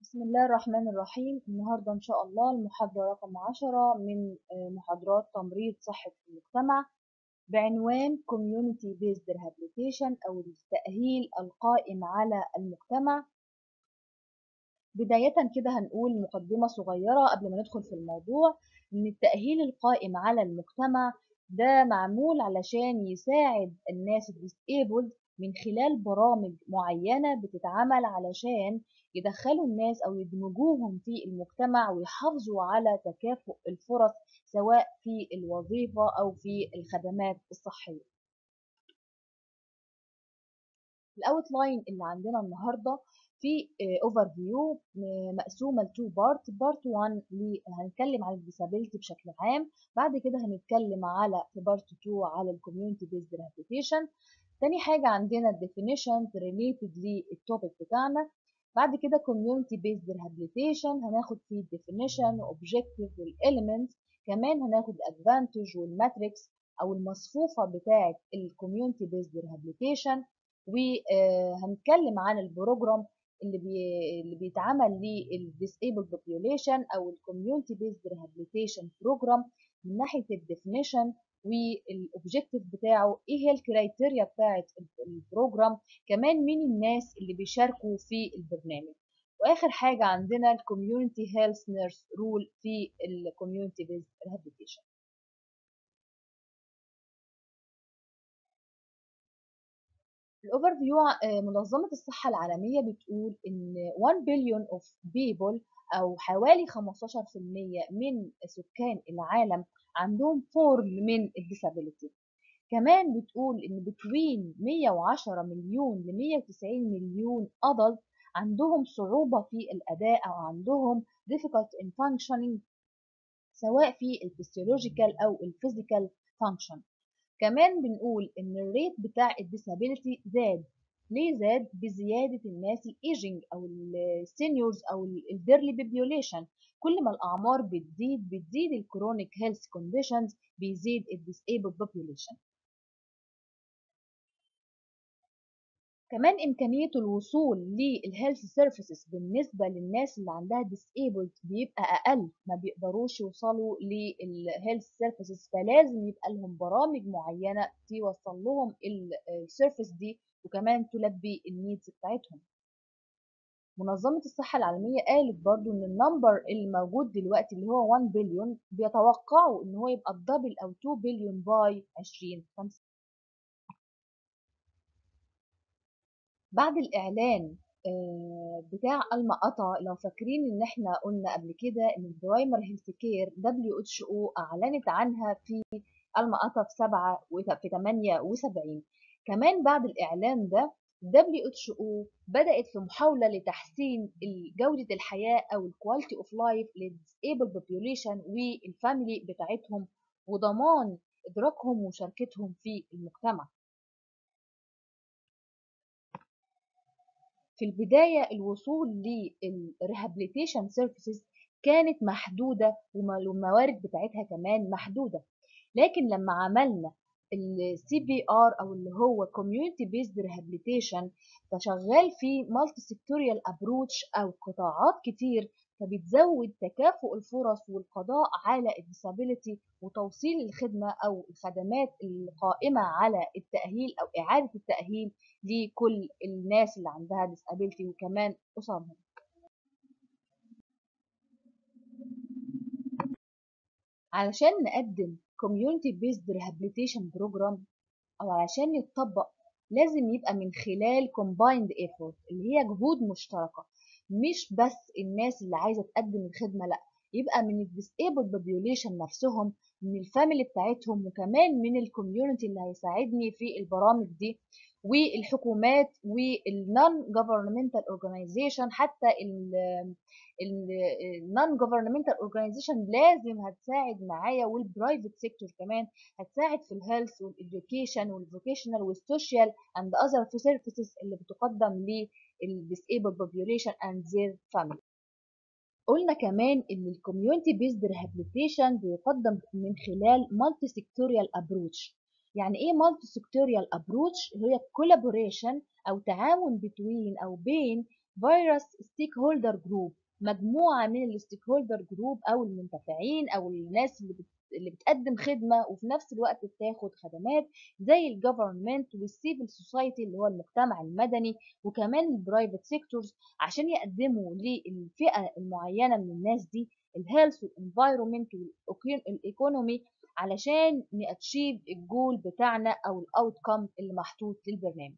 بسم الله الرحمن الرحيم النهاردة إن شاء الله المحاضرة رقم عشرة من محاضرات تمريض صحة المجتمع بعنوان Community Based Rehabilitation أو التأهيل القائم على المجتمع بداية كده هنقول مقدمة صغيرة قبل ما ندخل في الموضوع إن التأهيل القائم على المجتمع ده معمول علشان يساعد الناس الديسيبلد من خلال برامج معينة بتتعمل علشان يدخلوا الناس أو يدمجوهم في المجتمع ويحافظوا على تكافؤ الفرص سواء في الوظيفة أو في الخدمات الصحية الأوتلاين اللي عندنا النهاردة في اوفر فيو مقسومه لتو بارت بارت 1 اللي هنتكلم عن الديسابيلتي بشكل عام بعد كده هنتكلم على في بارت 2 على الكوميونتي بيزد ريهابيليتيشن تاني حاجه عندنا الديفينيشنز ريليتد للتوبيك بتاعنا بعد كده community based rehabilitation هناخد فيه definition objective والelements كمان هناخد advantage والماتريكس او المصفوفه بتاعه الكوميونتي based rehabilitation وهنتكلم عن البروجرام اللي بي اللي بيتعمل للديسيبل population او الكوميونتي بيزد ريهابيليتيشن بروجرام من ناحيه الديفينيشن والاوبجيكتيف بتاعه ايه هي الكرايتيريا بتاعه البروجرام كمان مين الناس اللي بيشاركوا في البرنامج واخر حاجه عندنا الكوميونتي هيلث نيرس رول في الكوميونتي بيزد ريهابيليتيشن الاوفر فيو منظمه الصحه العالميه بتقول ان 1 بليون اوف بيبل او حوالي 15% من سكان العالم عندهم فورم من الديسابيليتي كمان بتقول ان بتوين 110 مليون ل 190 مليون adult عندهم صعوبة في الأداء أو عندهم difficult in functioning سواء في الفسيولوجيكال أو الفيزيكال function كمان بنقول ان الريت بتاع الديسابيلتي زاد ليه زاد بزيادة الناس الايجنج او السينيورز او الديرلي بيبيوليشن كل ما الاعمار بتزيد بتزيد الكرونيك هيلث كونديشنز بيزيد الديسيبل بوبيوليشن كمان إمكانية الوصول للهيلث سيرفيسز بالنسبة للناس اللي عندها ديسيبلد بيبقى أقل ما بيقدروش يوصلوا للهيلث سيرفيسز فلازم يبقى لهم برامج معينة توصل لهم السيرفيس دي وكمان تلبي النيدز بتاعتهم منظمة الصحة العالمية قالت برضو ان النمبر اللي موجود دلوقتي اللي هو 1 بليون بيتوقعوا ان هو يبقى الدبل او 2 بليون باي 2050 بعد الإعلان بتاع المقطع لو فاكرين ان احنا قلنا قبل كده ان البرايمر هيلث كير دبليو اتش او اعلنت عنها في المقطع في 7 في 78 كمان بعد الاعلان ده WHO بدأت في محاولة لتحسين جودة الحياة أو الكواليتي اوف لايف للديسيبل بوبيوليشن والفاميلي بتاعتهم وضمان إدراكهم ومشاركتهم في المجتمع في البداية الوصول للريهابيليتيشن سيرفيسز كانت محدودة والموارد بتاعتها كمان محدودة لكن لما عملنا السي بي ار او اللي هو كوميونتي بيزد ريهابيليتيشن فشغال في مالتي سيكتوريال ابروتش او قطاعات كتير فبتزود تكافؤ الفرص والقضاء على الديسابيليتي وتوصيل الخدمة أو الخدمات القائمة على التأهيل أو إعادة التأهيل لكل الناس اللي عندها ديسابيليتي وكمان أسرهم علشان نقدم community based rehabilitation program أو علشان يتطبق لازم يبقى من خلال combined effort اللي هي جهود مشتركة مش بس الناس اللي عايزه تقدم الخدمه لا يبقى من الديسيبل بوبيوليشن نفسهم من الفاميلي بتاعتهم وكمان من الكوميونتي اللي هيساعدني في البرامج دي والحكومات والنون جوفرنمنتال اورجانيزيشن حتى النون جوفرنمنتال اورجانيزيشن لازم هتساعد معايا والبرايفت سيكتور كمان هتساعد في الهيلث والاديوكيشن والفوكيشنال والسوشيال اند اذر سيرفيسز اللي بتقدم للديسيبل population and their family قلنا كمان ان الكوميونتي بيزد ريهابيليتيشن بيقدم من خلال مالتي سيكتوريال ابروتش يعني ايه مالتي سيكتوريال ابروتش هي كولابوريشن او تعاون بتوين او بين فيروس ستيك هولدر جروب مجموعة من الستيك هولدر جروب أو المنتفعين أو الناس اللي بت اللي بتقدم خدمة وفي نفس الوقت بتاخد خدمات زي الجفرمنت والسيفل سوسايتي اللي هو المجتمع المدني وكمان البرايفت سيكتورز عشان يقدموا للفئة المعينة من الناس دي الهيلث والانفايرومنت والايكونومي علشان ناتشيف الجول بتاعنا او الاوتكم اللي محطوط للبرنامج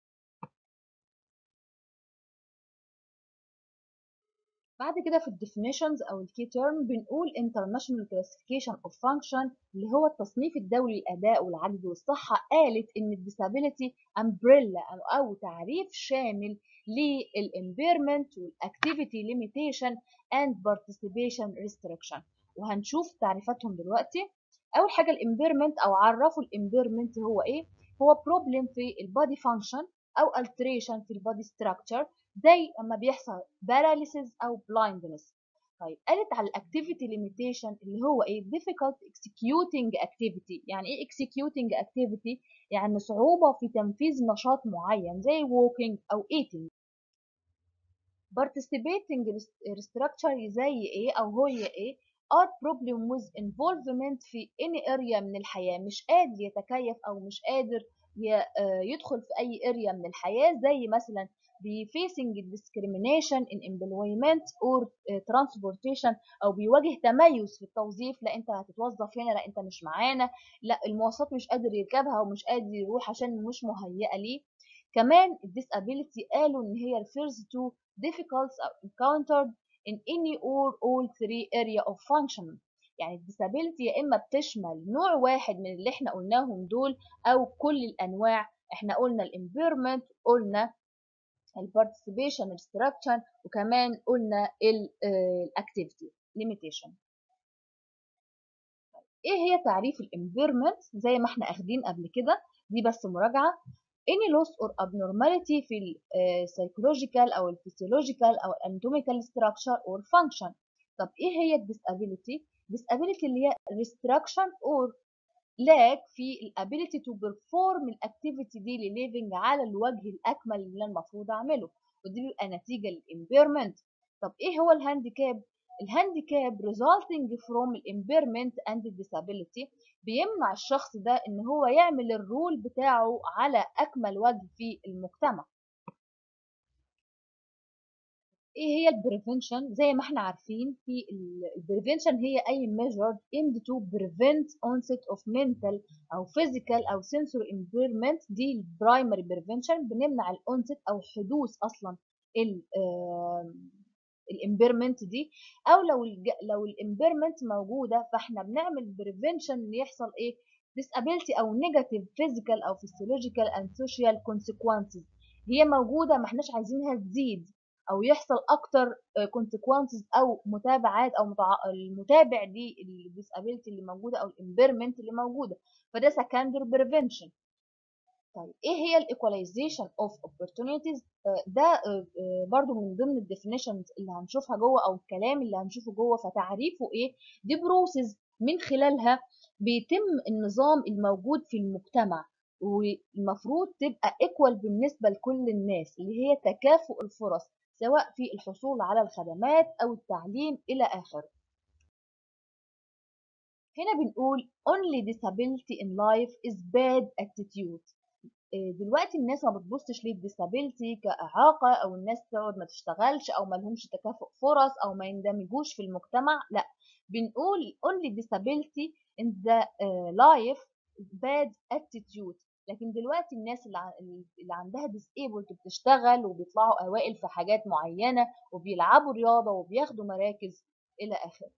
بعد كده في الديفينيشنز او الكي تيرم بنقول international classification of function اللي هو التصنيف الدولي للاداء والعجز والصحه قالت ان الديسابيليتي امبريلا او تعريف شامل للامبيرمنت والاكتيفيتي ليميتيشن اند participation restriction وهنشوف تعريفاتهم دلوقتي اول حاجه الامبيرمنت او عرفوا الامبيرمنت هو ايه هو بروبلم في البادي فانكشن او alteration في البادي ستراكشر زي اما بيحصل paralysis او blindness طيب قالت على الاكتيفيتي ليميتيشن اللي هو ايه difficult executing activity يعني ايه executing activity يعني صعوبة في تنفيذ نشاط معين زي walking او eating participating restructure زي ايه او هي ايه are problem with involvement في any area من الحياة مش قادر يتكيف او مش قادر يدخل في اي اريا من الحياة زي مثلا بي facing discrimination in employment or transportation او بيواجه تميز في التوظيف لا انت هتتوظف هنا لا انت مش معانا لا المواصلات مش قادر يركبها ومش قادر يروح عشان مش مهيئه ليه كمان disability قالوا ان هي refers to difficulties encountered in any or all three area of function يعني الديسابيلتي يا اما بتشمل نوع واحد من اللي احنا قلناهم دول او كل الانواع احنا قلنا الامبيرمنت قلنا البارتيسيبيشن الستراكشن وكمان قلنا الاكتيفيتي ليميتيشن ايه هي تعريف الامبيرمنت زي ما احنا اخدين قبل كده دي بس مراجعه any loss or abnormality في السايكولوجيكال او الفسيولوجيكال او الاناتوميكال structure or function طب ايه هي الديسابيليتي disability اللي هي restriction or lack في الابيليتي تو بيرفورم الاكتيفيتي دي لليفنج على الوجه الاكمل اللي المفروض اعمله ودي بيبقى نتيجه للامبيرمنت طب ايه هو الهانديكاب الهانديكاب resulting from الامبيرمنت اند disability بيمنع الشخص ده ان هو يعمل الرول بتاعه على اكمل وجه في المجتمع ايه هي البريفنشن زي ما احنا عارفين في البريفنشن هي اي measure aimed to prevent onset of mental او physical او sensory impairment دي البرايمري بريفنشن بنمنع الانست او حدوث اصلا الامبيرمنت دي او لو لو الامبيرمنت موجوده فاحنا بنعمل بريفنشن ان يحصل ايه disability او negative physical او physiological and social consequences هي موجوده ما احناش عايزينها تزيد او يحصل اكتر consequences او متابعات او متع... المتابع للديسابيلتي اللي موجوده او الامبيرمنت اللي موجوده فده secondary prevention طيب ايه هي الايكواليزيشن اوف opportunities ده برضو من ضمن الديفينيشنز اللي هنشوفها جوه او الكلام اللي هنشوفه جوه فتعريفه ايه دي بروسيس من خلالها بيتم النظام الموجود في المجتمع والمفروض تبقى ايكوال بالنسبه لكل الناس اللي هي تكافؤ الفرص سواء في الحصول على الخدمات أو التعليم إلى آخره. هنا بنقول only disability in life is bad attitude. دلوقتي الناس ما بتبصش للديسابيلتي كإعاقة أو الناس تقعد ما تشتغلش أو ما لهمش تكافؤ فرص أو ما يندمجوش في المجتمع لا بنقول only disability in the life is bad attitude لكن دلوقتي الناس اللي اللي عندها disabled بتشتغل وبيطلعوا اوائل في حاجات معينه وبيلعبوا رياضه وبياخدوا مراكز الى اخره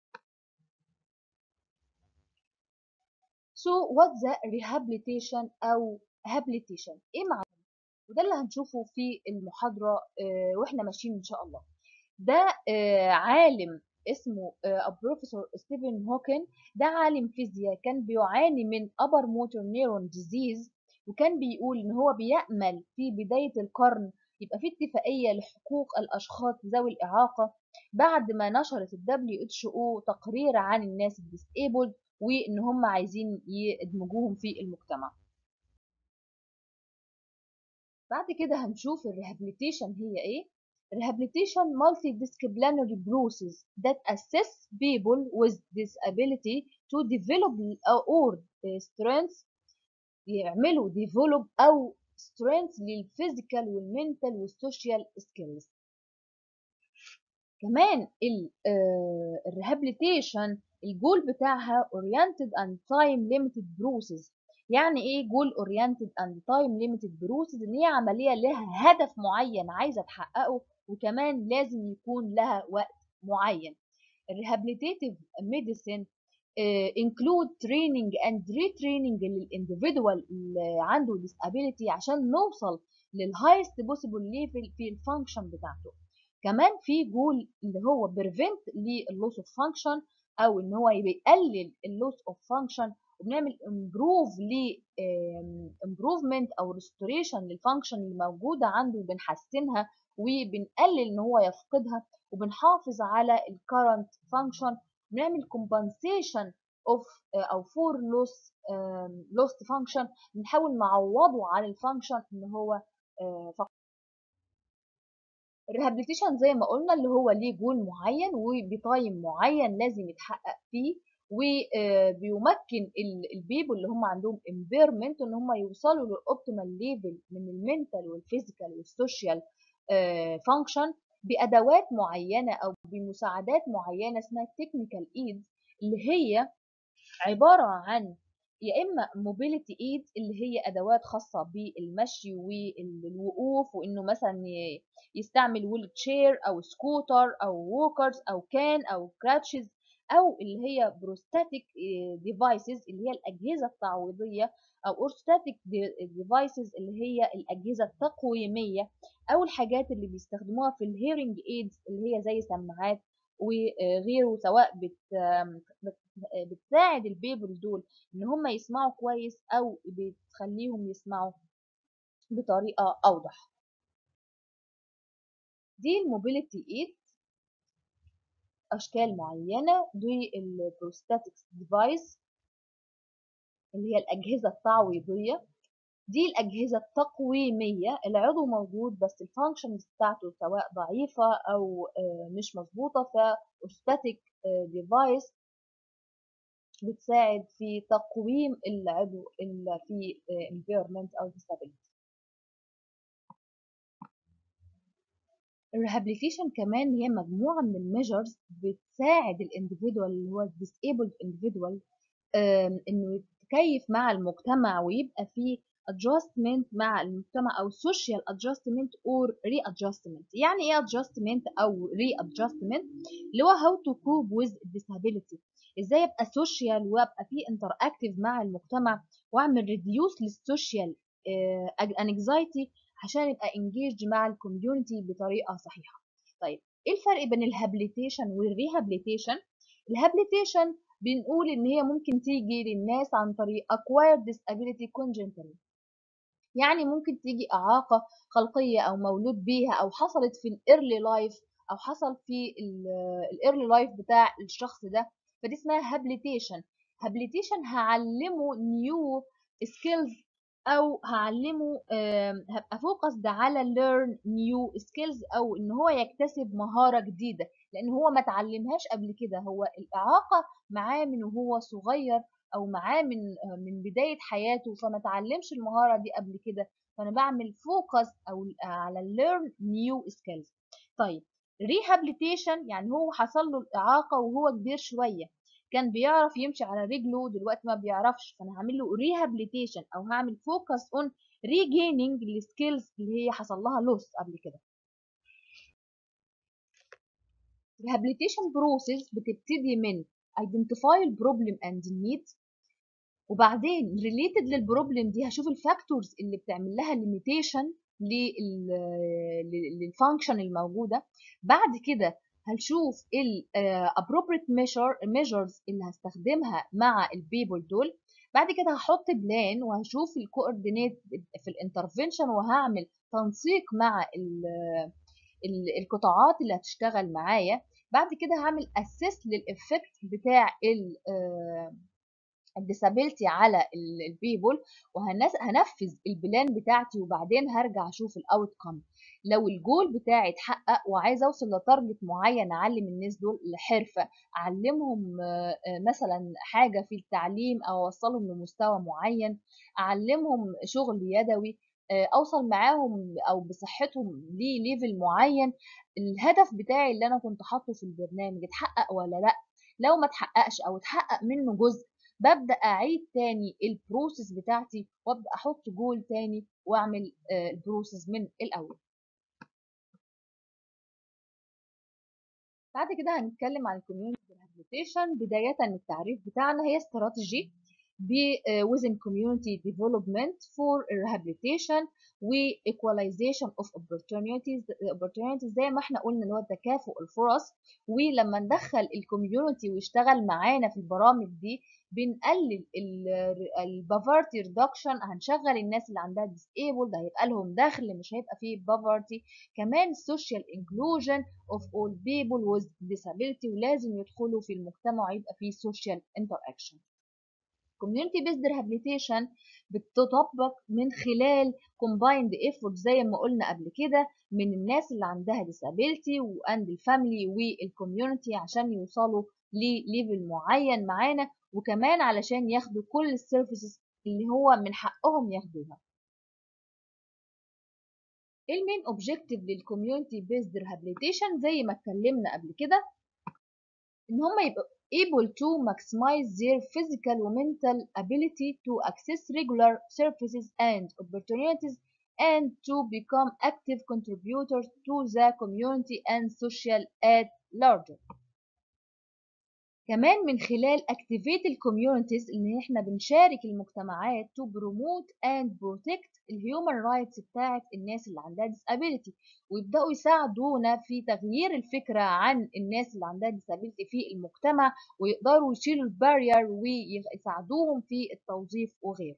So what the rehabilitation أو habilitation إيه معنى وده اللي هنشوفه في المحاضرة وإحنا ماشيين إن شاء الله ده عالم اسمه بروفيسور ستيفن هوكن ده عالم فيزياء كان بيعاني من upper motor neuron disease وكان بيقول ان هو بيأمل في بداية القرن يبقى في اتفاقية لحقوق الأشخاص ذوي الإعاقة بعد ما نشرت ال WHO تقرير عن الناس الديسيبلد وإن هم عايزين يدمجوهم في المجتمع بعد كده هنشوف الريهابيليتيشن هي إيه rehabilitation multidisciplinary process that assess people with disability to develop or strengths يعملوا develop أو strengths للفيزيكال والمنتال والسوشيال سكيلز كمان الريهابيليتيشن الجول بتاعها oriented and time limited process يعني ايه جول oriented and time limited process ان هي عمليه لها هدف معين عايزه تحققه وكمان لازم يكون لها وقت معين الريهابيليتيف ميديسين include training and retraining للاندفيدوال اللي عنده disability عشان نوصل للهايست possible level في الفانكشن بتاعته كمان في جول اللي هو prevent للloss of function او ان هو بيقلل اللوس اوف فانكشن وبنعمل امبروف ل امبروفمنت او ريستوريشن للفانكشن اللي موجوده عنده وبنحسنها وبنقلل ان هو يفقدها وبنحافظ على الكرنت فانكشن بنعمل compensation اوف او فور لوس لوست فانكشن بنحاول نعوضه على الفانكشن ان هو فقد الريهابيليتيشن زي ما قلنا اللي هو ليه جول معين وبتايم معين لازم يتحقق فيه وبيمكن البيبل اللي هم عندهم امبيرمنت ان هم يوصلوا للاوبتيمال ليفل من المنتال والفيزيكال والسوشيال فانكشن بادوات معينه او بمساعدات معينه اسمها تكنيكال ايدز اللي هي عباره عن يا اما موبيليتي ايد اللي هي ادوات خاصه بالمشي والوقوف وانه مثلا يستعمل ويل تشير او سكوتر او ووكرز او كان او كراتشز او اللي هي بروستاتيك ديفايسز اللي هي الاجهزه التعويضيه او اورستاتيك ديفايسز اللي هي الاجهزه التقويميه او الحاجات اللي بيستخدموها في الهيرنج ايدز اللي هي زي سماعات وغيره سواء بت بتساعد البيبل دول ان هم يسمعوا كويس او بتخليهم يسمعوا بطريقه اوضح دي الموبيليتي ايد اشكال معينه دي البروستاتكس ديفايس اللي هي الاجهزه التعويضيه دي الاجهزه التقويميه العضو موجود بس الفانكشنز بتاعته سواء ضعيفه او مش مظبوطه فاوستاتيك ديفايس بتساعد في تقويم العضو اللي فيه impairment او disability الريهابيليتيشن كمان هي مجموعة من الميجرز بتساعد الانديفيدوال اللي هو disabled individual انه يتكيف مع المجتمع ويبقى فيه adjustment مع المجتمع او social adjustment or readjustment يعني ايه adjustment او readjustment اللي هو how to cope with disability ازاي ابقى social وابقى فيه interactive مع المجتمع واعمل reduce للسوشيال anxiety عشان يبقى engaged مع الكوميونتي بطريقه صحيحه طيب ايه الفرق بين الهابيليتيشن والريهابيليتيشن الهابيليتيشن بنقول ان هي ممكن تيجي للناس عن طريق acquired disability congenital يعني ممكن تيجي اعاقه خلقيه او مولود بيها او حصلت في الايرلي لايف او حصل في الايرلي لايف بتاع الشخص ده فدي اسمها هابيليتيشن هابيليتيشن هعلمه نيو سكيلز او هعلمه هبقى فوكس على learn new skills او ان هو يكتسب مهارة جديدة لان هو ما اتعلمهاش قبل كده هو الاعاقة معاه من وهو صغير او معاه من من بداية حياته فما اتعلمش المهارة دي قبل كده فانا بعمل فوكس او على learn new skills طيب rehabilitation يعني هو حصل له الاعاقة وهو كبير شوية كان بيعرف يمشي على رجله دلوقتي ما بيعرفش فانا هعمل له ريهابيليتيشن او هعمل فوكس اون ريجيننج السكيلز اللي هي حصل لها لوس قبل كده rehabilitation process بتبتدي من identify البروبلم and need وبعدين related للبروبلم دي هشوف الفاكتورز اللي بتعمل لها limitation للفانكشن الموجوده بعد كده هنشوف ال appropriate measure measures اللي هستخدمها مع البيبل دول بعد كده هحط بلان وهشوف الكوردينيت في الانترفنشن وهعمل تنسيق مع ال ال القطاعات اللي هتشتغل معايا بعد كده هعمل اسيس للافكت بتاع ال الديسابيلتي على البيبل وهنفذ البلان بتاعتي وبعدين هرجع اشوف الاوت كم لو الجول بتاعي اتحقق وعايزه اوصل لتارجت معين اعلم الناس دول لحرفه اعلمهم مثلا حاجه في التعليم او اوصلهم لمستوى معين اعلمهم شغل يدوي اوصل معاهم او بصحتهم لليفل معين الهدف بتاعي اللي انا كنت حاطه في البرنامج اتحقق ولا لا لو ما اتحققش او اتحقق منه جزء ببدا اعيد تاني البروسيس بتاعتي وابدا احط جول تاني واعمل البروسيس من الاول بعد كده هنتكلم عن الكوميونتي ريهابيليتيشن بدايه التعريف بتاعنا هي استراتيجي within community development for rehabilitation و equalization of opportunities opportunities زي ما احنا قلنا اللي هو تكافؤ الفرص ولما ندخل الكوميونتي ويشتغل معانا في البرامج دي بنقلل البافارتي ريدكشن هنشغل الناس اللي عندها disabled هيبقى لهم دخل مش هيبقى فيه بافارتي كمان social inclusion of all people with disability ولازم يدخلوا في المجتمع ويبقى فيه social interaction community based rehabilitation بتطبق من خلال combined effort زي ما قلنا قبل كده من الناس اللي عندها disability واند الفاميلي والكوميونتي عشان يوصلوا لليفل معين معانا وكمان علشان ياخدوا كل السيرفيسز اللي هو من حقهم ياخدوها المين اوبجيكتيف للكوميونتي بيزد ريهابيليتيشن زي ما اتكلمنا قبل كده ان هم يبقوا able to maximize their physical and mental ability to access regular services and opportunities and to become active contributors to the community and social at large. كمان من خلال activate communities ان احنا بنشارك المجتمعات to promote and protect الهيومن رايتس بتاعت الناس اللي عندها disability ويبداوا يساعدونا في تغيير الفكره عن الناس اللي عندها disability في المجتمع ويقدروا يشيلوا البارير ويساعدوهم في التوظيف وغيره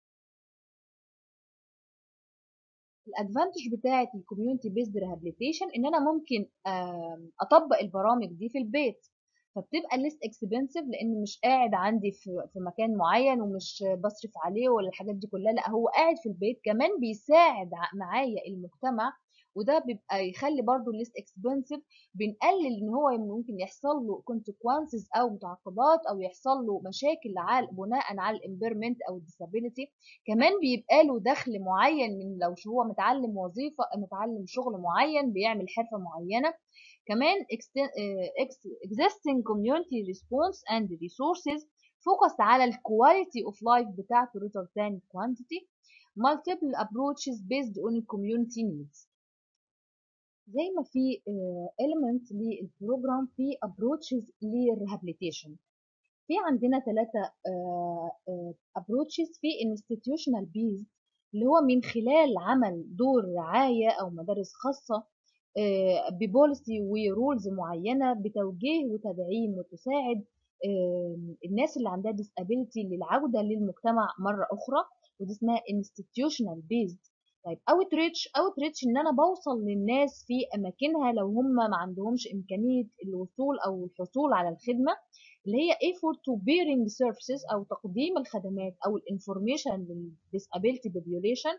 الادفانتج بتاعت الكوميونتي بيزد ريهابيليتيشن ان انا ممكن اطبق البرامج دي في البيت فبتبقى ليست اكسبنسيف لان مش قاعد عندي في, في مكان معين ومش بصرف عليه ولا الحاجات دي كلها لا هو قاعد في البيت كمان بيساعد معايا المجتمع وده بيبقى يخلي برضو الليست اكسبنسيف بنقلل ان هو ممكن يحصل له كونسيكونسز او متعاقبات او يحصل له مشاكل على بناء على الامبيرمنت او الديسابيلتي كمان بيبقى له دخل معين من لو هو متعلم وظيفه متعلم شغل معين بيعمل حرفه معينه كمان existing community response and resources focus على الكواليتي اوف لايف بتاعته rather than quantity multiple approaches based on community needs زي ما في element للبروجرام في approaches للريهابيليتيشن في عندنا ثلاثة approaches في institutional based اللي هو من خلال عمل دور رعاية أو مدارس خاصة ببوليسي ورولز معينه بتوجيه وتدعيم وتساعد الناس اللي عندها disability للعوده للمجتمع مره اخرى ودي اسمها institutional based طيب اوتريتش اوتريتش ان انا بوصل للناس في اماكنها لو هم ما عندهمش امكانيه الوصول او الحصول على الخدمه اللي هي effort to bearing services او تقديم الخدمات او الانفورميشن للديسابيلتي population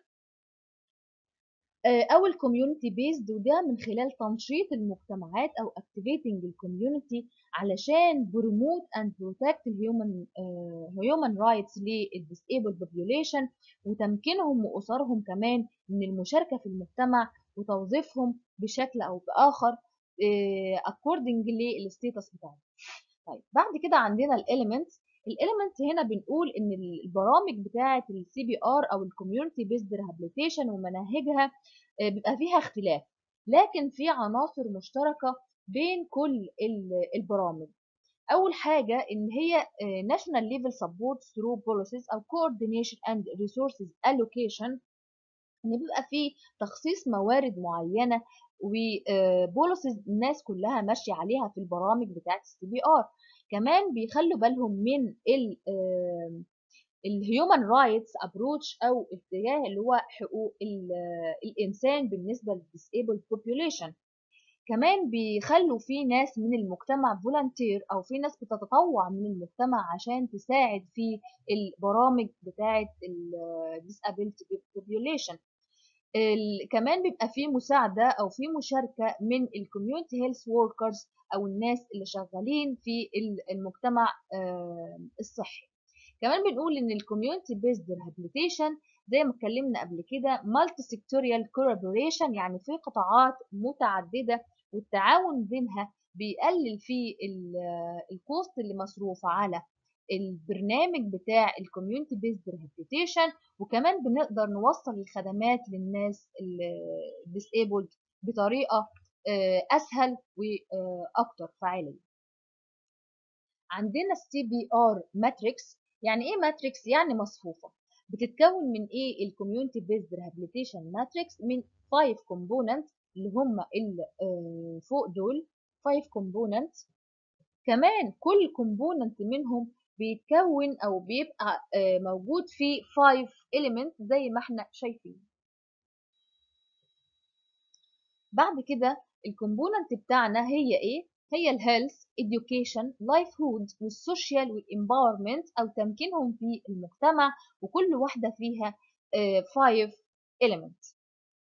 او الكوميونتي بيزد وده من خلال تنشيط المجتمعات او activating الكوميونتي علشان بروموت اند بروتكت الهيومن هيومن رايتس للديسيبل population وتمكينهم واسرهم كمان من المشاركه في المجتمع وتوظيفهم بشكل او باخر according للستيتس بتاعهم طيب بعد كده عندنا الاليمنتس الاليمنت هنا بنقول ان البرامج بتاعه السي بي ار او الكوميونتي بيزد ريهابيليتيشن ومناهجها بيبقى فيها اختلاف لكن في عناصر مشتركه بين كل البرامج اول حاجه ان هي national level support through policies او coordination and resources allocation ان بيبقى في تخصيص موارد معينه وبوليسيز الناس كلها ماشيه عليها في البرامج بتاعه السي بي ار كمان بيخلوا بالهم من ال الهيومن رايتس ابروتش او اتجاه اللي هو حقوق الانسان بالنسبه للديسيبل population كمان بيخلوا في ناس من المجتمع فولنتير او في ناس بتتطوع من المجتمع عشان تساعد في البرامج بتاعه الديسابيلتي population ال- كمان بيبقى فيه مساعدة أو فيه مشاركة من الكوميونتي هيلث وركرز أو الناس اللي شغالين في ال- المجتمع آه، الصحي كمان بنقول إن الكوميونتي بيزد ريهابيليتيشن زي ما اتكلمنا قبل كده مالتي سيكتوريال كولابوريشن يعني في قطاعات متعددة والتعاون بينها بيقلل في الكوست اللي مصروف على البرنامج بتاع الكوميونتي بيزد ريهابيليتيشن وكمان بنقدر نوصل الخدمات للناس الديسيبلد بطريقه آه، اسهل واكتر فعاليه عندنا السي بي ار ماتريكس يعني ايه ماتريكس يعني مصفوفه بتتكون من ايه الكوميونتي بيزد ريهابيليتيشن ماتريكس من 5 كومبوننت اللي هم اللي آه، فوق دول 5 كومبوننت كمان كل كومبوننت منهم بيتكون او بيبقى آه، موجود فيه 5 element زي ما احنا شايفين بعد كده الكومبوننت بتاعنا هي ايه هي الهيلث education livelihood والسوشيال والامباورمنت او تمكينهم في المجتمع وكل واحده فيها 5 element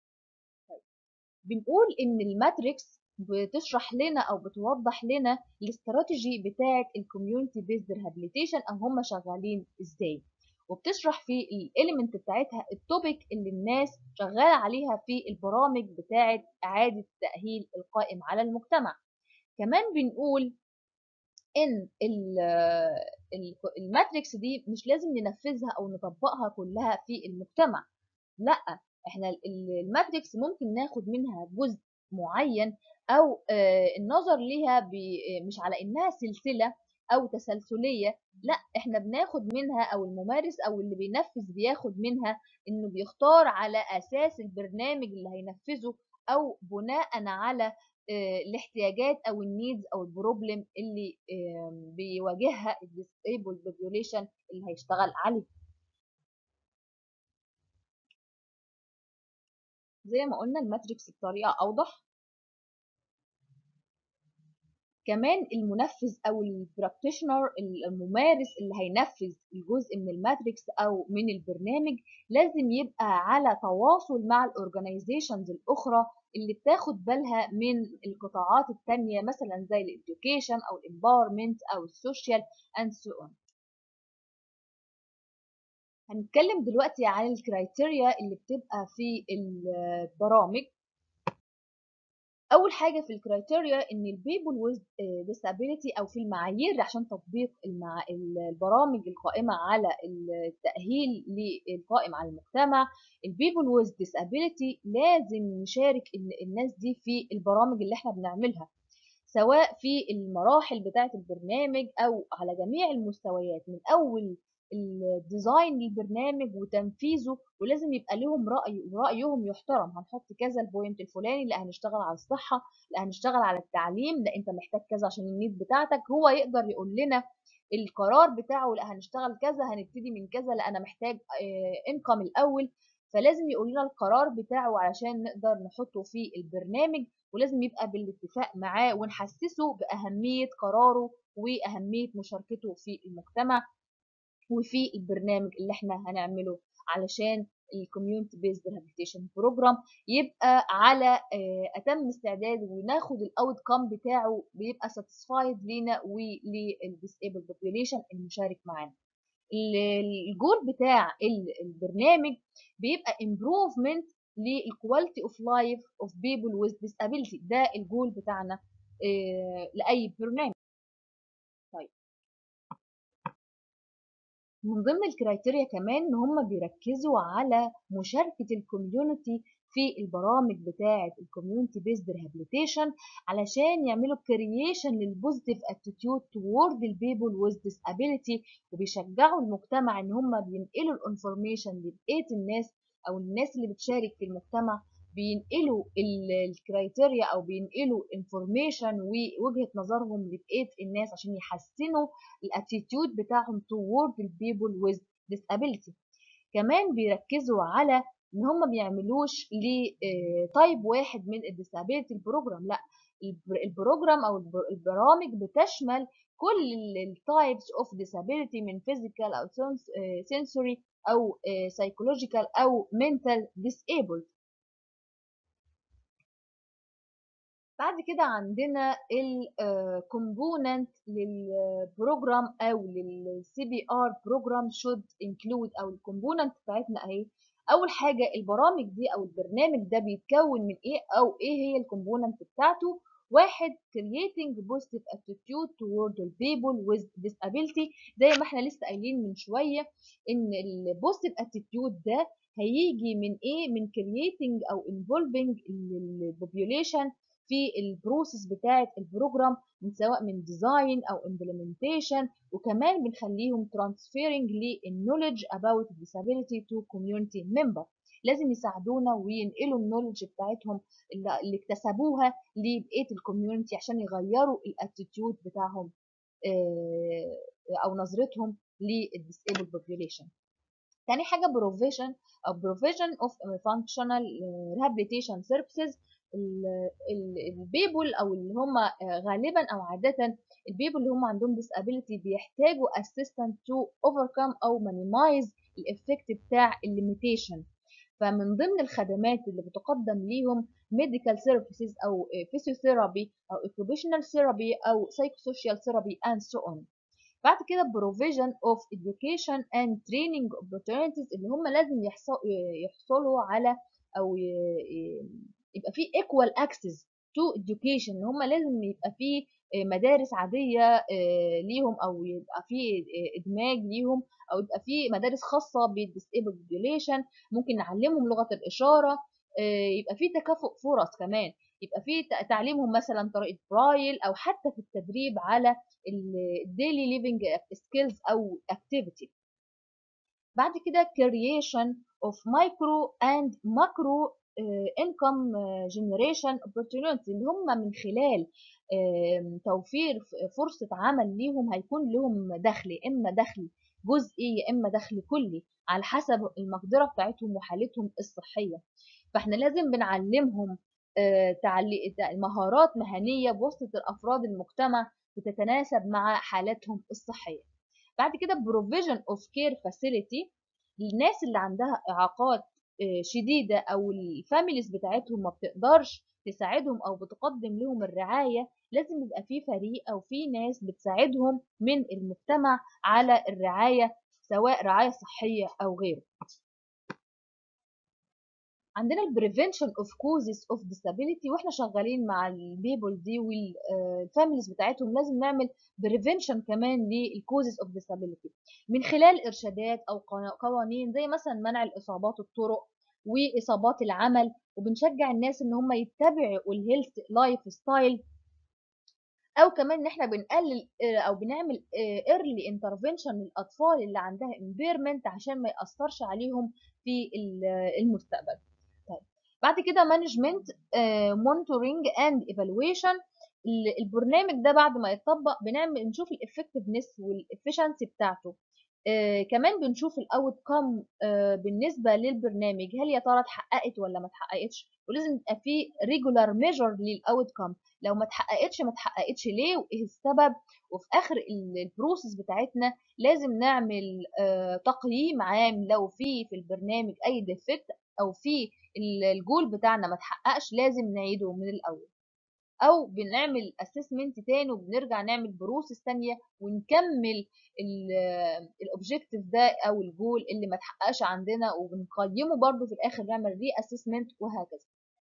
بنقول ان الماتريكس بتشرح لنا او بتوضح لنا الاستراتيجي بتاعه الكوميونتي بيزد ريهابيليتيشن او هم شغالين ازاي وبتشرح في الاليمنت بتاعتها التوبيك اللي الناس شغاله عليها في البرامج بتاعه اعاده التاهيل القائم على المجتمع كمان بنقول ان الماتريكس دي مش لازم ننفذها او نطبقها كلها في المجتمع لا احنا الماتريكس ممكن ناخد منها جزء معين او النظر ليها مش على انها سلسله او تسلسليه لا احنا بناخد منها او الممارس او اللي بينفذ بياخد منها انه بيختار على اساس البرنامج اللي هينفذه او بناء على الاحتياجات او النيدز او البروبلم اللي بيواجهها الديسيبل population اللي هيشتغل عليه زي ما قلنا الماتريكس بطريقه اوضح كمان المنفذ او البراكتيشنر الممارس اللي هينفذ الجزء من الماتريكس او من البرنامج لازم يبقى على تواصل مع الاورجنايزيشنز الاخرى اللي بتاخد بالها من القطاعات التانية مثلا زي الاديوكيشن او الامباورمنت او السوشيال اند سو اون هنتكلم دلوقتي عن الكرايتيريا اللي بتبقى في البرامج اول حاجه في الكرايتيريا ان البيبل ويز ديسابيليتي او في المعايير عشان تطبيق المع... البرامج القائمه على التاهيل للقائم على المجتمع البيبل ويز ديسابيليتي لازم نشارك الناس دي في البرامج اللي احنا بنعملها سواء في المراحل بتاعه البرنامج او على جميع المستويات من اول الديزاين للبرنامج وتنفيذه ولازم يبقى لهم رأي ورأيهم يحترم هنحط كذا البوينت الفلاني لا هنشتغل على الصحة لا هنشتغل على التعليم لا انت محتاج كذا عشان النيد بتاعتك هو يقدر يقول لنا القرار بتاعه لا هنشتغل كذا هنبتدي من كذا لا انا محتاج انكم الاول فلازم يقول لنا القرار بتاعه علشان نقدر نحطه في البرنامج ولازم يبقى بالاتفاق معاه ونحسسه بأهمية قراره وأهمية مشاركته في المجتمع وفي البرنامج اللي احنا هنعمله علشان الكوميونتي بيزد ريهابيليتيشن بروجرام يبقى على اتم استعداد وناخد الاوت كام بتاعه بيبقى ساتيسفايد لينا وللديسيبل بوبيوليشن المشارك معانا الجول بتاع البرنامج بيبقى امبروفمنت للكواليتي اوف لايف اوف بيبل ويز disability ده الجول بتاعنا لاي برنامج طيب من ضمن الكرايتيريا كمان ان هم بيركزوا على مشاركه الكوميونتي في البرامج بتاعه الكوميونتي بيزد ريهابيليتيشن علشان يعملوا كرييشن للبوزيتيف اتيتيود توورد البيبل ويز disability وبيشجعوا المجتمع ان هم بينقلوا الانفورميشن لبقيه الناس او الناس اللي بتشارك في المجتمع بينقلوا الكرايتيريا او بينقلوا انفورميشن ووجهه نظرهم لبقيه الناس عشان يحسنوا الاتيتيود بتاعهم toward البيبل with disability كمان بيركزوا على ان هم ما بيعملوش لتايب واحد من الديسابيلتي البروجرام لا البروجرام او البرامج بتشمل كل التايبس اوف disability من physical او sensory او psychological او mental disabled بعد كده عندنا الكومبوننت للبروجرام او للسي بي ار بروجرام should include او الكومبوننت بتاعتنا اهي اول حاجه البرامج دي او البرنامج ده بيتكون من ايه او ايه هي الكومبوننت بتاعته واحد creating positive attitude toward the people with disability زي ما احنا لسه قايلين من شويه ان البوزيتيف attitude ده هيجي من ايه من creating او involving البوبيوليشن في البروسيس بتاعه البروجرام من سواء من ديزاين او implementation وكمان بنخليهم transferring للنولج about disability to community member لازم يساعدونا وينقلوا النولج بتاعتهم اللي اكتسبوها لبقيه الكوميونتي عشان يغيروا الاتيتيود بتاعهم او نظرتهم للديسيبل population تاني حاجه provision او provision of functional rehabilitation services البيبل او اللي هم غالبا او عاده البيبل اللي هم عندهم disability بيحتاجوا assistant to overcome او minimize الافكت بتاع الليميتيشن فمن ضمن الخدمات اللي بتقدم ليهم medical services او physiotherapy او occupational therapy او psychosocial therapy and so on بعد كده provision of education and training opportunities اللي هم لازم يحصلوا على او يبقى في equal access to education ان هم لازم يبقى في مدارس عادية ليهم او يبقى في ادماج ليهم او يبقى في مدارس خاصة بالديسيبل population ممكن نعلمهم لغة الاشارة يبقى في تكافؤ فرص كمان يبقى في تعليمهم مثلا طريقة برايل او حتى في التدريب على الديلي ليفنج سكيلز او activity بعد كده creation of micro and macro income generation opportunity اللي هم من خلال توفير فرصة عمل ليهم هيكون لهم دخل إما دخل جزئي يا إما دخل كلي على حسب المقدرة بتاعتهم وحالتهم الصحية فإحنا لازم بنعلمهم مهارات مهنية بواسطة الأفراد المجتمع بتتناسب مع حالاتهم الصحية بعد كده provision of care facility للناس اللي عندها إعاقات شديدة أو الفاميليز بتاعتهم ما بتقدرش تساعدهم أو بتقدم لهم الرعاية لازم يبقى في فريق أو في ناس بتساعدهم من المجتمع على الرعاية سواء رعاية صحية أو غيره عندنا البريفنشن اوف كوزز اوف disability واحنا شغالين مع البيبل دي والفاميليز بتاعتهم لازم نعمل بريفنشن كمان للكوزز اوف disability من خلال ارشادات او قوانين زي مثلا منع الاصابات الطرق واصابات العمل وبنشجع الناس ان هم يتبعوا الهيلث لايف ستايل او كمان ان احنا بنقلل او بنعمل ايرلي انترفنشن للاطفال اللي عندها امبيرمنت عشان ما ياثرش عليهم في المستقبل طيب بعد كده مانجمنت مونيتورنج اند ايفالويشن البرنامج ده بعد ما يتطبق بنعمل نشوف الافكتفنس والافشنسي بتاعته آه كمان بنشوف الاوت كام آه بالنسبه للبرنامج هل يا ترى اتحققت ولا ما اتحققتش ولازم يبقى في ريجولار ميجر للاوت كام لو ما اتحققتش ما اتحققتش ليه وايه السبب وفي اخر البروسيس بتاعتنا لازم نعمل آه تقييم عام لو في في البرنامج اي ديفكت او في الجول بتاعنا ما اتحققش لازم نعيده من الاول او بنعمل اسسمنت تاني وبنرجع نعمل بروسيس تانية ونكمل الاوبجيكتيف ده او الجول اللي ما اتحققش عندنا وبنقيمه برضو في الاخر نعمل ري اسسمنت وهكذا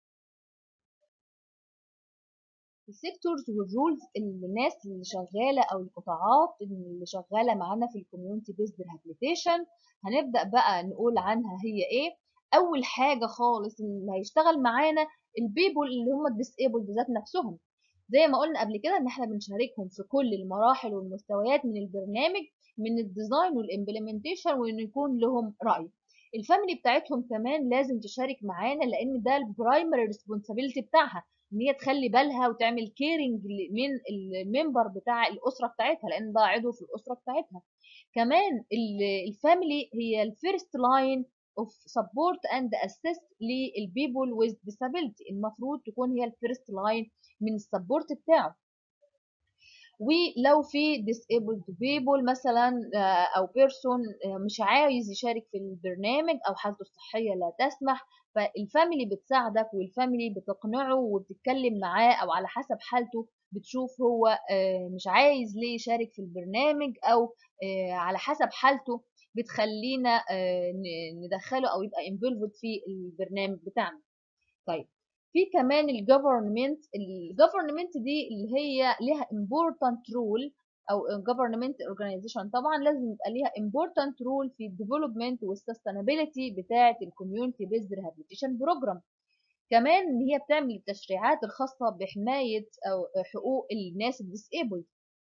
السيكتورز والرولز الناس اللي شغاله او القطاعات اللي شغاله معانا في الكوميونتي بيزد ريهابيليتيشن هنبدا بقى نقول عنها هي ايه اول حاجه خالص اللي هيشتغل معانا البيبول اللي هم الديسيبلد ذات نفسهم زي ما قلنا قبل كده ان احنا بنشاركهم في كل المراحل والمستويات من البرنامج من الديزاين والامبلمنتيشن وان يكون لهم راي الفاميلي بتاعتهم كمان لازم تشارك معانا لان ده البرايمري ريسبونسابيلتي بتاعها ان هي تخلي بالها وتعمل كيرنج من الممبر بتاع الاسره بتاعتها لان ده عضو في الاسره بتاعتها كمان الفاميلي هي الفيرست لاين of support and assist للبيبول with disability المفروض تكون هي الفيرست لاين من السبورت بتاعه ولو في disabled people مثلا او بيرسون مش عايز يشارك في البرنامج او حالته الصحيه لا تسمح فالفاميلي بتساعدك والفاميلي بتقنعه وبتتكلم معاه او على حسب حالته بتشوف هو مش عايز ليه يشارك في البرنامج او على حسب حالته بتخلينا ندخله او يبقى involved في البرنامج بتاعنا طيب في كمان الجفرمنت الجفرمنت دي اللي هي ليها important role او government organization طبعا لازم يبقى ليها important role في الديفلوبمنت والسستينابيلتي بتاعه الكوميونتي بيزد ريهابيليتيشن بروجرام كمان ان هي بتعمل التشريعات الخاصه بحمايه او حقوق الناس الديسيبلد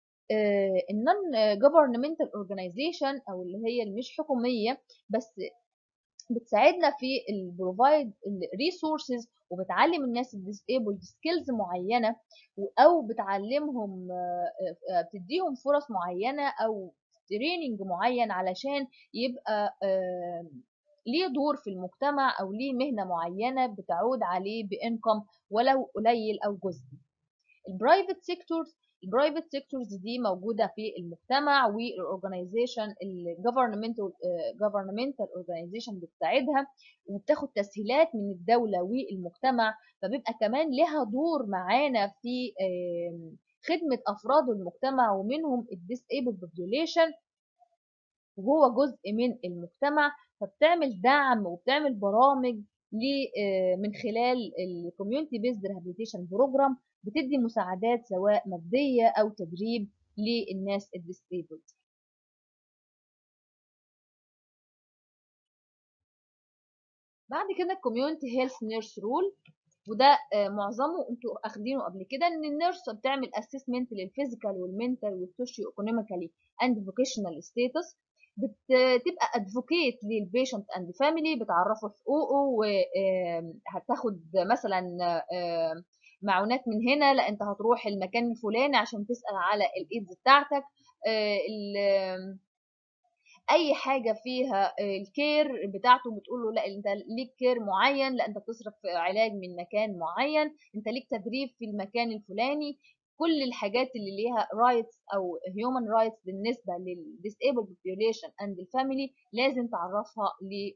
النون جوفرنمنتال اورجانيزيشن او اللي هي المش حكوميه بس بتساعدنا في البروفايد الريسورسز وبتعلم الناس الديسيبلد سكيلز معينه او بتعلمهم بتديهم فرص معينه او تريننج معين علشان يبقى ليه دور في المجتمع او ليه مهنه معينه بتعود عليه بانكم ولو قليل او جزئي البرايفت سيكتورز البرايفت سيكتورز دي موجوده في المجتمع والاورجنايزيشن الجفرمنتال جفرمنتال اورجنايزيشن بتساعدها وبتاخد تسهيلات من الدوله والمجتمع فبيبقى كمان لها دور معانا في خدمه افراد المجتمع ومنهم الديسيبل بوبوليشن وهو جزء من المجتمع فبتعمل دعم وبتعمل برامج من خلال الكوميونتي بيزد ريهابيليتيشن بروجرام بتدي مساعدات سواء مادية أو تدريب للناس الديسيبلد بعد كده الكوميونتي هيلث نيرس رول وده معظمه انتوا اخدينه قبل كده ان النيرس بتعمل اسسمنت للفيزيكال والمنتال والسوشيو ايكونوميكالي اند فوكيشنال ستاتس بتبقى ادفوكيت للبيشنت اند فاميلي بتعرفه حقوقه وهتاخد مثلا معونات من هنا لا انت هتروح المكان الفلاني عشان تسال على الايدز بتاعتك اي حاجه فيها الكير بتاعته بتقول له لا انت ليك كير معين لا انت بتصرف علاج من مكان معين انت ليك تدريب في المكان الفلاني كل الحاجات اللي ليها رايتس او هيومن رايتس بالنسبه للديسيبل population اند الفاميلي لازم تعرفها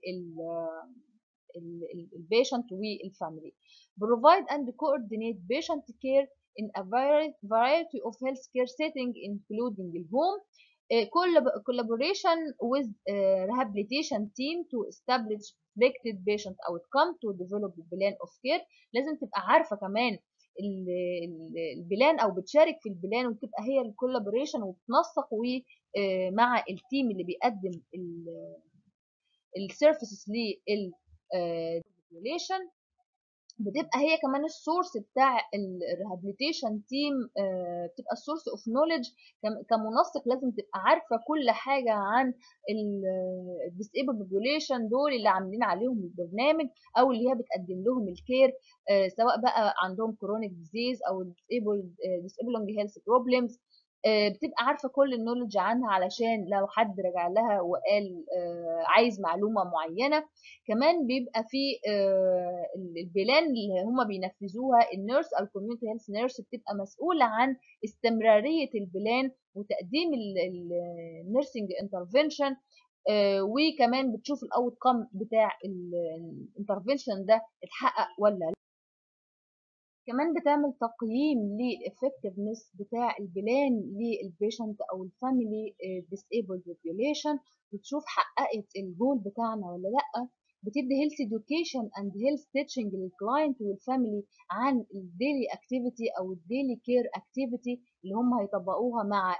للبيشنت والفاميلي provide and coordinate patient care in a variety of healthcare settings including the home collaboration with rehabilitation team to establish expected patient outcome to develop a plan of care لازم تبقى عارفه كمان البلان او بتشارك في البلان وتبقى هي الكولابوريشن وبتنسق مع التيم اللي بيقدم السيرفيسز للبوبوليشن بتبقى هي كمان السورس بتاع الريهابيليتيشن تيم بتبقى السورس اوف نوليدج كمنسق لازم تبقى عارفه كل حاجه عن الديسيبل بوبوليشن دول اللي عاملين عليهم البرنامج او اللي هي بتقدم لهم الكير سواء بقى عندهم كرونيك ديزيز او ديسيبل ديسيبلنج هيلث بروبلمز بتبقى عارفه كل النولج عنها علشان لو حد رجع لها وقال عايز معلومه معينه كمان بيبقى في البلان اللي هم بينفذوها النيرس او الكوميونتي هيلث نيرس بتبقى مسؤوله عن استمراريه البلان وتقديم النيرسينج انترفنشن وكمان بتشوف الاوت كم بتاع الانترفنشن ده اتحقق ولا لا كمان بتعمل تقييم للإفكتفنس بتاع البلان للبيشنت أو الفاميلي disabled population بتشوف حققت الجول بتاعنا ولا لأ بتدي هيلث education and health teaching للكلاينت والفاميلي عن الديلي اكتيفيتي او الديلي كير اكتيفيتي اللي هم هيطبقوها مع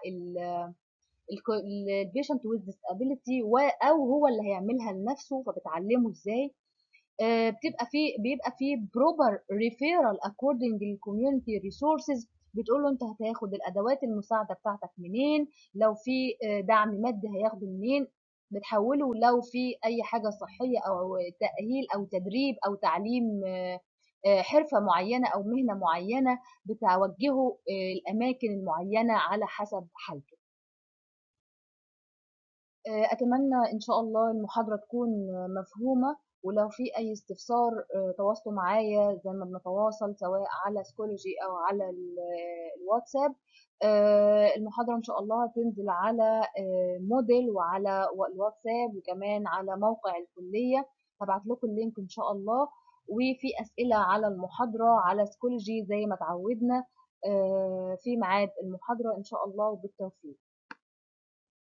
البيشنت with disability او هو اللي هيعملها لنفسه فبتعلمه ازاي بتبقى في بيبقى في بروبر ريفيرال اكوردنج للكوميونتي ريسورسز بتقول له انت هتاخد الادوات المساعده بتاعتك منين لو في دعم مادي هياخده منين بتحوله لو في اي حاجه صحيه او تاهيل او تدريب او تعليم حرفه معينه او مهنه معينه بتوجهه الاماكن المعينه على حسب حالته اتمنى ان شاء الله المحاضره تكون مفهومه ولو في أي استفسار آه، تواصلوا معايا زي ما بنتواصل سواء على سكولوجي أو على ال- الواتساب آه، المحاضرة إن شاء الله هتنزل على آه، موديل وعلى الواتساب وكمان على موقع الكلية هبعت لكم اللينك إن شاء الله وفي أسئلة على المحاضرة على سكولوجي زي ما اتعودنا آه، في ميعاد المحاضرة إن شاء الله وبالتوفيق